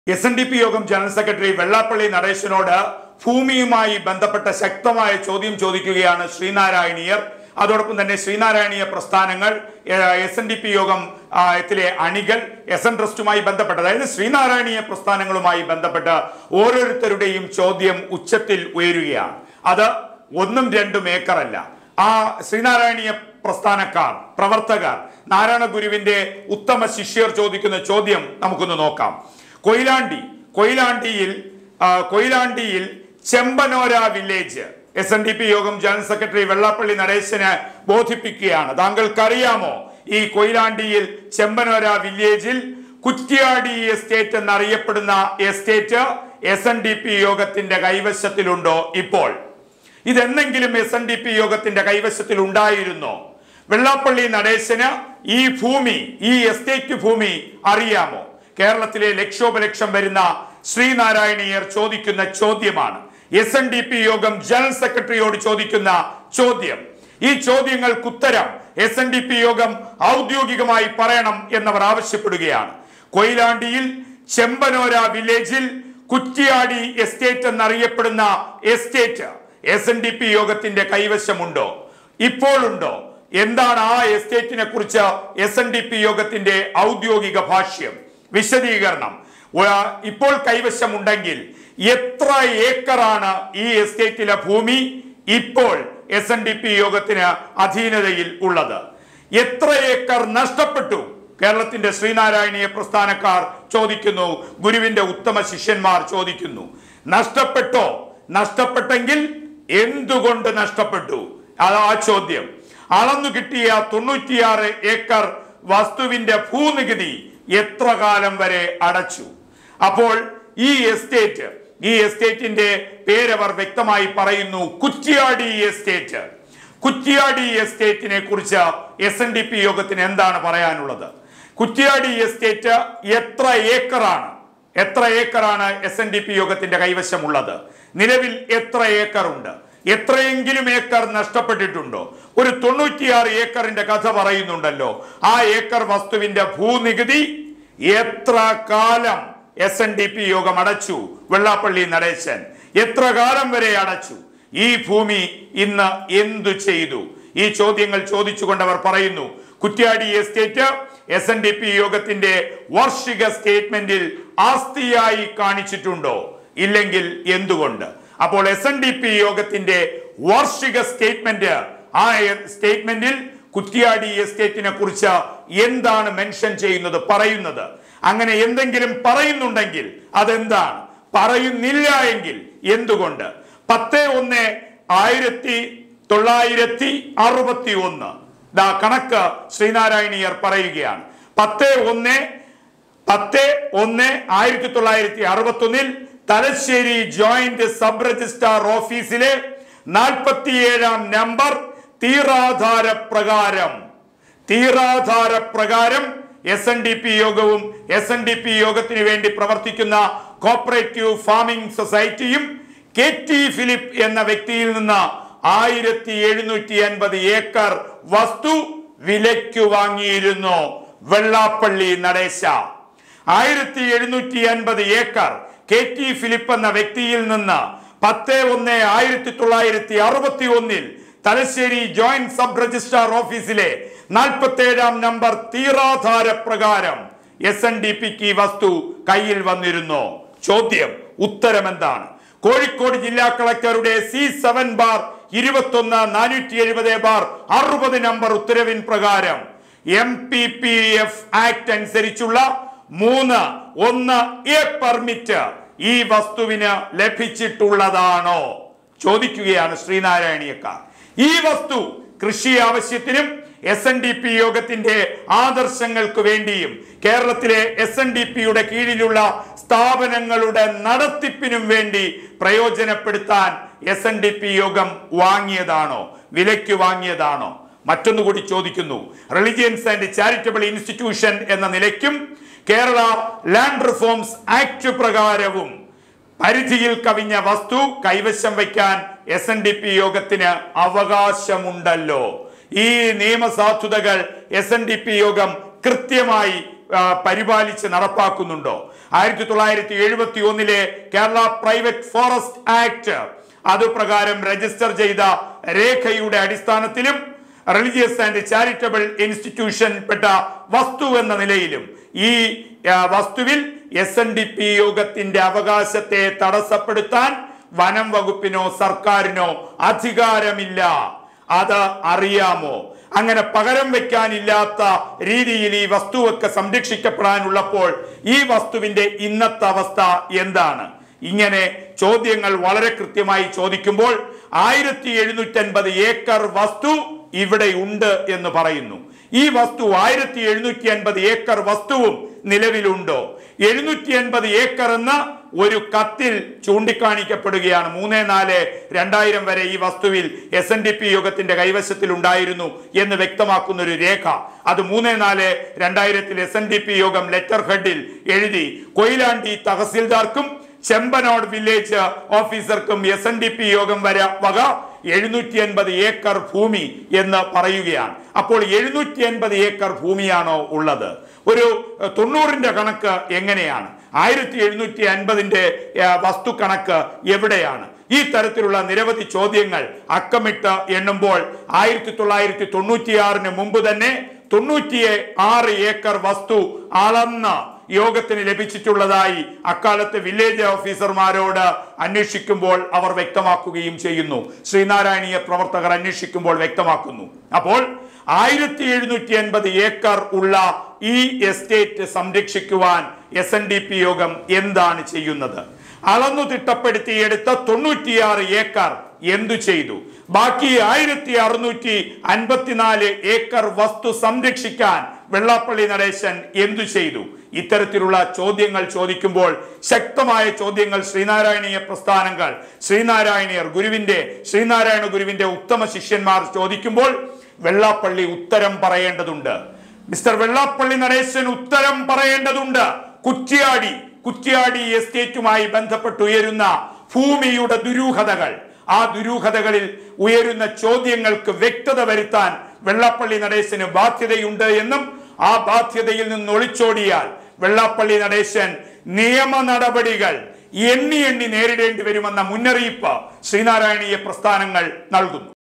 S N D P യോഗം general secretary Vellappally നടേശനോട് ഭൂമിയുമായി ബന്ധപ്പെട്ട ശക്തമായ ചോദ്യം ചോദിക്കുകയാണ് ശ്രീനാരായണീയർ അതോടൊപ്പം തന്നെ ശ്രീനാരായണീയ പ്രസ്ഥാനങ്ങൾ എസ് എൻ ഡി പി യോഗം ആ, ത്തിലെ അണികൾ എസ് എൻ ട്രസ്റ്റുമായി ബന്ധപ്പെട്ട് അതായത് ശ്രീനാരായണീയ പ്രസ്ഥാനങ്ങളുമായി ബന്ധപ്പെട്ട് ഓരോരുത്തരുടെയും ചോദ്യം ഉച്ചത്തിൽ ഉയരുകയാണ് അത് ഒന്നും രണ്ടും ഏക്കറല്ല ആ ശ്രീനാരായണീയ പ്രസ്ഥാനക്കാർ പ്രവർത്തകർ നാരായണ ഗുരുവിന്റെ ഉത്തമ ശിഷ്യർ ചോദിക്കുന്ന ചോദ്യം നമുക്കൊന്ന് നോക്കാം കൊയിലാണ്ടി കൊയിലാണ്ടിയിൽ ആ, കൊയിലാണ്ടിയിൽ Chembanora village S N D P യോഗം ജനറൽ സെക്രട്ടറി വെള്ളാപ്പള്ളി നടേശന് ബോധിപ്പിക്കുകയാണ് താങ്കൾക്കറിയാമോ ഈ കൊയിലാണ്ടിയിൽ ചെമ്പനോര വില്ലേജിൽ കുറ്റ്യാടി എസ്റ്റേറ്റ് എന്നറിയപ്പെടുന്ന estate S N D P യോഗത്തിന്റെ കൈവശത്തിലുണ്ടോ ഇപ്പോൾ ഇതെന്നെങ്കിലും എസ് എൻ ഡി പി യോഗത്തിന്റെ കൈവശത്തിൽ ഉണ്ടായിരുന്നോ വെള്ളാപ്പള്ളി നടേശന് ഈ ഭൂമി ഈ എസ്റ്റേറ്റ് ഭൂമി അറിയാമോ കേരളത്തിലെ ലക്ഷോപലക്ഷം വരുന്ന ശ്രീനാരായണീയർ ചോദിക്കുന്ന ചോദ്യമാണ് എസ് എൻ ഡി പി യോഗം ജനറൽ സെക്രട്ടറിയോട് ചോദിക്കുന്ന ചോദ്യം ഈ ചോദ്യങ്ങൾക്കുത്തരം എസ് എൻ ഡി പി യോഗം ഔദ്യോഗികമായി പറയണം എന്നവർ ആവശ്യപ്പെടുകയാണ് കൊയിലാണ്ടിയിൽ ചെമ്പനോര വില്ലേജിൽ കുറ്റിയാടി എസ്റ്റേറ്റ് എന്നറിയപ്പെടുന്ന estate S N D P യോഗത്തിന്റെ കൈവശമുണ്ടോ ഇപ്പോഴുണ്ടോ എന്താണ് ആ എസ്റ്റേറ്റിനെ കുറിച്ച് എസ് എൻ ഡി പി യോഗത്തിന്റെ ഔദ്യോഗിക ഭാഷ്യം വിശദീകരണം ഒ- ഇപ്പോൾ കൈവശമുണ്ടെങ്കിൽ എത്ര ഏക്കറാണ് ഈ എസ്റ്റേറ്റിലെ ഭൂമി ഇപ്പോൾ എസ് എൻ ഡി പി യോഗത്തിന് അധീനതയിൽ ഉള്ളത് എത്ര ഏക്കർ നഷ്ടപ്പെട്ടു കേരളത്തിന്റെ ശ്രീനാരായണീയ പ്രസ്ഥാനക്കാർ ചോദിക്കുന്നു ഗുരുവിന്റെ ഉത്തമ ശിഷ്യന്മാർ ചോദിക്കുന്നു നഷ്ടപ്പെട്ടോ നഷ്ടപ്പെട്ടെങ്കിൽ എന്തുകൊണ്ട് നഷ്ടപ്പെട്ടു അത് ആ ചോദ്യം അളന്നു കിട്ടിയ തൊണ്ണൂറ്റിയാറ് ഏക്കർ വസ്തുവിന്റെ ഭൂനികുതി എത്ര കാലം വരെ അടച്ചു അപ്പോൾ ഈ എസ്റ്റേറ്റ് ഈ എസ്റ്റേറ്റിന്റെ പേരവർ വ്യക്തമായി പറയുന്നു കുറ്റ്യാടി എസ്റ്റേറ്റ് കുറ്റ്യാടി എസ്റ്റേറ്റിനെ കുറിച്ച് എസ് എൻ ഡി പി യോഗത്തിന് എന്താണ് പറയാനുള്ളത് കുറ്റ്യാടി എസ്റ്റേറ്റ് എത്ര ഏക്കറാണ് എത്ര ഏക്കറാണ് എസ് എൻ ഡി പി യോഗത്തിന്റെ കൈവശമുള്ളത് നിലവിൽ എത്ര ഏക്കർ ഉണ്ട് എത്രയെങ്കിലും ഏക്കർ നഷ്ടപ്പെട്ടിട്ടുണ്ടോ ഒരു തൊണ്ണൂറ്റിയാറ് ഏക്കറിന്റെ കഥ പറയുന്നുണ്ടല്ലോ ആ ഏക്കർ വസ്തുവിന്റെ ഭൂനികുതി എത്ര കാലം എസ് എൻ ഡി പി യോഗം അടച്ചു വെള്ളാപ്പള്ളി നടേശൻ എത്ര കാലം വരെ അടച്ചു ഈ ഭൂമി ഇന്ന് എന്തു ചെയ്തു ഈ ചോദ്യങ്ങൾ ചോദിച്ചുകൊണ്ട് അവർ പറയുന്നു Kuttiady estate S N D P യോഗത്തിന്റെ വാർഷിക സ്റ്റേറ്റ്മെന്റിൽ ആസ്തിയായി കാണിച്ചിട്ടുണ്ടോ ഇല്ലെങ്കിൽ എന്തുകൊണ്ട് അപ്പോൾ എസ് എൻ ഡി പി യോഗത്തിന്റെ വാർഷിക സ്റ്റേറ്റ്മെന്റ് ആ സ്റ്റേറ്റ്മെന്റിൽ കുറ്റ്യാടി എസ്റ്റേറ്റിനെ കുറിച്ച് എന്താണ് മെൻഷൻ ചെയ്യുന്നത് പറയുന്നത് അങ്ങനെ എന്തെങ്കിലും പറയുന്നുണ്ടെങ്കിൽ അതെന്താണ് പറയുന്നില്ല എങ്കിൽ എന്തുകൊണ്ട് പത്ത് ഒന്ന് ആയിരത്തി തൊള്ളായിരത്തി അറുപത്തി ഒന്ന് ദാ കണക്ക് ശ്രീനാരായണീയർ പറയുകയാണ് പത്ത് ഒന്ന് പത്ത് ഒന്ന് ആയിരത്തി തൊള്ളായിരത്തി അറുപത്തി ഒന്നിൽ തലശ്ശേരി ജോയിന്റ് സബ് രജിസ്ട്രാർ ഓഫീസിലെ നാൽപ്പത്തിയേഴാം നമ്പർ തീറാധാര പ്രകാരം തീറാധാര പ്രകാരം എസ് എൻ ഡി പി യോഗവും എസ് എൻ ഡി പി യോഗത്തിന് വേണ്ടി പ്രവർത്തിക്കുന്ന കോപ്പറേറ്റീവ് ഫാമിംഗ് സൊസൈറ്റിയും കെ ടി ഫിലിപ്പ് എന്ന വ്യക്തിയിൽ നിന്ന് ആയിരത്തി എഴുന്നൂറ്റി അൻപത് ഏക്കർ വസ്തു വിലയ്ക്ക് വാങ്ങിയിരുന്നു വെള്ളാപ്പള്ളി നടേശ ആയിരത്തി എഴുന്നൂറ്റി അൻപത് ഏക്കർ കെ ടി ഫിലിപ്പ് എന്ന വ്യക്തിയിൽ നിന്ന് പത്ത് ഒന്ന് ആയിരത്തി തൊള്ളായിരത്തി അറുപത്തി ഒന്നിൽ തലശ്ശേരി ജോയിന്റ് സബ് രജിസ്ട്രാർ ഓഫീസിലെ നാൽപ്പത്തി ഏഴാം നമ്പർ തീറാധാര പ്രകാരം എസ് എൻ ഡി പിക്ക് ഈ വസ്തു കയ്യിൽ വന്നിരുന്നോ ചോദ്യം ഉത്തരം എന്താണ് കോഴിക്കോട് ജില്ലാ കളക്ടറുടെ സി സെവൻ ബാർ ഇരുപത്തൊന്ന് നാനൂറ്റി എഴുപത് ബാർ അറുപത് നമ്പർ ഉത്തരവിൻ പ്രകാരം M P P F act അനുസരിച്ചുള്ള മൂന്ന് ഒന്ന് എ പെർമിറ്റ് ഈ വസ്തുവിന് ലഭിച്ചിട്ടുള്ളതാണോ ചോദിക്കുകയാണ് ശ്രീനാരായണീയക്കാർ ഈ വസ്തു കൃഷി ആവശ്യത്തിനും എസ് എൻ ഡി പി യോഗത്തിന്റെ ആദർശങ്ങൾക്ക് വേണ്ടിയും കേരളത്തിലെ എസ് എൻ ഡി പിയുടെ കീഴിലുള്ള സ്ഥാപനങ്ങളുടെ നടത്തിപ്പിനും വേണ്ടി പ്രയോജനപ്പെടുത്താൻ എസ് എൻ ഡി പി യോഗം വാങ്ങിയതാണോ വിലയ്ക്ക് വാങ്ങിയതാണോ മറ്റൊന്നുകൂടി ചോദിക്കുന്നു റിലിജിയൻസ് ആൻഡ് ചാരിറ്റബിൾ ഇൻസ്റ്റിറ്റ്യൂഷൻ എന്ന നിലയ്ക്കും കേരള ലാൻഡ് റിഫോംസ് ആക്ട് പ്രകാരവും പരിധിയിൽ കവിഞ്ഞ വസ്തു കൈവശം വയ്ക്കാൻ എസ് എൻ ഡി പി യോഗത്തിന് അവകാശമുണ്ടല്ലോ ഈ നിയമസാധുതകൾ എസ് എൻ ഡി പി യോഗം കൃത്യമായി ആ, പരിപാലിച്ച് നടപ്പാക്കുന്നുണ്ടോ ആയിരത്തി തൊള്ളായിരത്തി എഴുപത്തി ഒന്നിലെ കേരള പ്രൈവറ്റ് ഫോറസ്റ്റ് ആക്ട് അതുപ്രകാരം രജിസ്റ്റർ ചെയ്ത രേഖയുടെ അടിസ്ഥാനത്തിലും റിലീജിയസ് ആൻഡ് ചാരിറ്റബിൾ ഇൻസ്റ്റിറ്റ്യൂഷൻ പെട്ട വസ്തു എന്ന നിലയിലും ഈ ആ, വസ്തുവിൽ എസ് എൻ ഡി പി യോഗത്തിന്റെ അവകാശത്തെ തടസ്സപ്പെടുത്താൻ വനം വകുപ്പിനോ സർക്കാരിനോ അധികാരമില്ല അത് അറിയാമോ അങ്ങനെ പകരം വെക്കാനില്ലാത്ത രീതിയിൽ ഈ വസ്തുവൊക്കെ സംരക്ഷിക്കപ്പെടാനുള്ളപ്പോൾ ഈ വസ്തുവിന്റെ ഇന്നത്തെ അവസ്ഥ എന്താണ് ഇങ്ങനെ ചോദ്യങ്ങൾ വളരെ കൃത്യമായി ചോദിക്കുമ്പോൾ ആയിരത്തി എഴുന്നൂറ്റി അൻപത് ഏക്കർ വസ്തു ഇവിടെ ഉണ്ട് എന്ന് പറയുന്നു ഈ വസ്തു ആയിരത്തി എഴുന്നൂറ്റി അൻപത് ഏക്കർ വസ്തുവും നിലവിലുണ്ടോ എഴുന്നൂറ്റി അൻപത് ഏക്കർ എന്ന ഒരു കത്തിൽ ചൂണ്ടിക്കാണിക്കപ്പെടുകയാണ് മൂന്ന് നാല് രണ്ടായിരം വരെ ഈ വസ്തുവിൽ എസ് എൻ ഡി പി യോഗത്തിന്റെ കൈവശത്തിൽ ഉണ്ടായിരുന്നു എന്ന് വ്യക്തമാക്കുന്ന ഒരു രേഖ അത് മൂന്ന് നാല് രണ്ടായിരത്തിൽ എസ് എൻ ഡി പി യോഗം ലെറ്റർ ഹെഡിൽ എഴുതി കൊയിലാണ്ടി തഹസിൽദാർക്കും ചെമ്പനോട് വില്ലേജ് ഓഫീസർക്കും എസ് എൻ ഡി പി യോഗം വര വക എഴുന്നൂറ്റി അൻപത് ഏക്കർ ഭൂമി എന്ന് പറയുകയാണ് അപ്പോൾ എഴുന്നൂറ്റി അൻപത് ഏക്കർ ഭൂമിയാണോ ഉള്ളത് ഒരു ഏഹ്, തൊണ്ണൂറിന്റെ കണക്ക് എങ്ങനെയാണ് ആയിരത്തി എഴുന്നൂറ്റി അൻപതിന്റെ വസ്തു കണക്ക് എവിടെയാണ് ഈ തരത്തിലുള്ള നിരവധി ചോദ്യങ്ങൾ അക്കമിട്ട് എണ്ണുമ്പോൾ ആയിരത്തി തൊള്ളായിരത്തി തൊണ്ണൂറ്റിയാറിന് മുമ്പ് തന്നെ തൊണ്ണൂറ്റി ആറ് ഏക്കർ വസ്തു അളന്ന് യോഗത്തിന് ലഭിച്ചിട്ടുള്ളതായി അക്കാലത്ത് വില്ലേജ് ഓഫീസർമാരോട് അന്വേഷിക്കുമ്പോൾ അവർ വ്യക്തമാക്കുകയും ചെയ്യുന്നു ശ്രീനാരായണീയ പ്രവർത്തകർ അന്വേഷിക്കുമ്പോൾ വ്യക്തമാക്കുന്നു അപ്പോൾ ആയിരത്തി എഴുന്നൂറ്റി അൻപത് ഏക്കർ ഉള്ള ഈ എസ്റ്റേറ്റ് സംരക്ഷിക്കുവാൻ എസ് എൻ ഡി പി യോഗം എന്താണ് ചെയ്യുന്നത് അളന്നു തിട്ടപ്പെടുത്തിയെടുത്ത തൊണ്ണൂറ്റിയാറ് ഏക്കർ എന്തു ചെയ്തു ബാക്കി ആയിരത്തി അറുന്നൂറ്റി അൻപത്തിനാല് ഏക്കർ വസ്തു സംരക്ഷിക്കാൻ വെള്ളാപ്പള്ളി നടേശൻ എന്തു ചെയ്തു ഇത്തരത്തിലുള്ള ചോദ്യങ്ങൾ ചോദിക്കുമ്പോൾ ശക്തമായ ചോദ്യങ്ങൾ ശ്രീനാരായണീയ പ്രസ്ഥാനങ്ങൾ ശ്രീനാരായണീയർ ഗുരുവിന്റെ ശ്രീനാരായണ ഗുരുവിന്റെ ഉത്തമ ശിഷ്യന്മാർ ചോദിക്കുമ്പോൾ വെള്ളാപ്പള്ളി ഉത്തരം പറയേണ്ടതുണ്ട് മിസ്റ്റർ വെള്ളാപ്പള്ളി നടേശൻ ഉത്തരം പറയേണ്ടതുണ്ട് കുറ്റ്യാടി കുറ്റ്യാടി എസ്റ്റേറ്റുമായി ബന്ധപ്പെട്ട് ഉയരുന്ന ഭൂമിയുടെ ദുരൂഹതകൾ ആ ദുരൂഹതകളിൽ ഉയരുന്ന ചോദ്യങ്ങൾക്ക് വ്യക്തത വരുത്താൻ വെള്ളാപ്പള്ളി നടേശന് ബാധ്യതയുണ്ട് എന്നും ആ ബാധ്യതയിൽ നിന്ന് ഒളിച്ചോടിയാൽ വെള്ളാപ്പള്ളി നടേശൻ നിയമ നടപടികൾ എണ്ണി എണ്ണി നേരിടേണ്ടി വരുമെന്ന മുന്നറിയിപ്പ് ശ്രീനാരായണീയ പ്രസ്ഥാനങ്ങൾ നൽകുന്നു